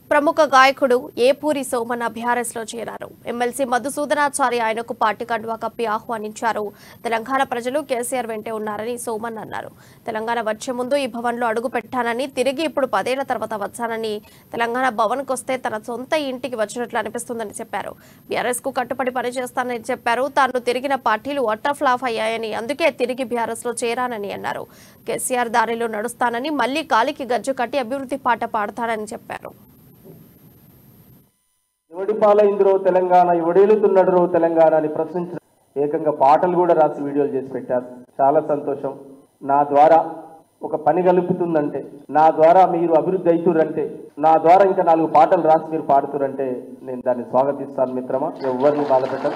ప్రముఖ గాయకుడు ఏపూరి సోమన్ బీఆర్ఎస్ లో చేరారు ఎమ్మెల్సీ మధుసూదనాచారి ఆయనకు పార్టీ కండువా కప్పి ఆహ్వానించారు తెలంగాణ ప్రజలు కేసీఆర్ వెంటే ఉన్నారని సోమన్ అన్నారు తెలంగాణ వచ్చే ముందు ఈ భవన్ లో అడుగు పెట్టానని తిరిగి ఇప్పుడు పదేళ్ల తర్వాత వచ్చానని తెలంగాణ భవన్ వస్తే తన సొంత ఇంటికి వచ్చినట్లు అనిపిస్తుందని చెప్పారు బీఆర్ఎస్ కు కట్టుబడి పనిచేస్తానని చెప్పారు తాను తిరిగిన పార్టీలు అట్టర్ ఫ్లాప్ అయ్యాయని అందుకే తిరిగి బీఆర్ఎస్ లో చేరానని అన్నారు కేసీఆర్ దారిలో నడుస్తానని మళ్లీ కాలికి గజ్జు కట్టి అభివృద్ధి పాట పాడతానని చెప్పారు ఎవడి పాలైందిరో తెలంగాణ ఎవడేలుతున్నడరో తెలంగాణ అని ప్రశ్నించిన ఏకంగా పాటలు కూడా రాసి వీడియోలు చేసి పెట్టారు చాలా సంతోషం నా ద్వారా ఒక పని కలుపుతుందంటే నా ద్వారా మీరు అభివృద్ధి అవుతురంటే నా ద్వారా ఇంకా నాలుగు పాటలు రాసి మీరు పాడుతురంటే నేను దాన్ని స్వాగతిస్తాను మిత్రమా ఎవరిని బాధపెట్టం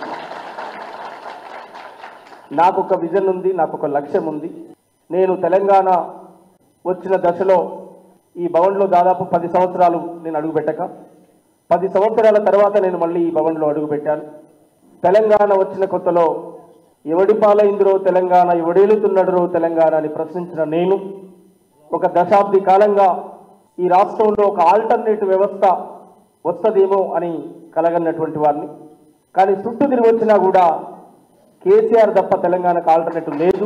నాకు ఒక విజన్ ఉంది నాకు ఒక లక్ష్యం ఉంది నేను తెలంగాణ వచ్చిన దశలో ఈ భవన్లో దాదాపు పది సంవత్సరాలు నేను అడుగుపెట్టక పది సంవత్సరాల తర్వాత నేను మళ్ళీ ఈ భవన్లో అడుగుపెట్టాను తెలంగాణ వచ్చిన కొత్తలో ఎవడి పాలైందిరో తెలంగాణ ఎవడేలుతున్నడరో తెలంగాణ అని ప్రశ్నించిన నేను ఒక దశాబ్ది కాలంగా ఈ రాష్ట్రంలో ఒక ఆల్టర్నేటివ్ వ్యవస్థ వస్తుందేమో అని కలగన్నటువంటి వారిని కానీ చుట్టూ తిరిగి వచ్చినా కూడా కేసీఆర్ తప్ప తెలంగాణకు ఆల్టర్నేటివ్ లేదు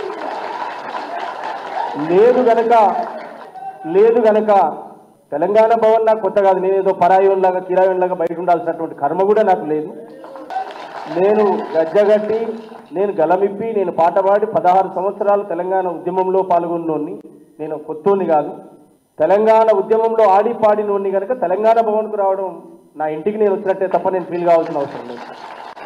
లేదు గనక లేదు గనక తెలంగాణ భవన్ నాకు కొత్త కాదు నేనేదో పరాయంలాగా కిరాయంలాగా బయట ఉండాల్సినటువంటి కర్మ కూడా నాకు లేదు నేను గజ్జగట్టి నేను గలమిప్పి నేను పాట పాడి పదహారు సంవత్సరాలు తెలంగాణ ఉద్యమంలో పాల్గొన్నోన్ని నేను కొత్తోని కాదు తెలంగాణ ఉద్యమంలో ఆడి పాడినోన్ని కనుక తెలంగాణ భవన్కు రావడం నా ఇంటికి నేను వచ్చినట్టే తప్ప నేను ఫీల్ కావాల్సిన అవసరం లేదు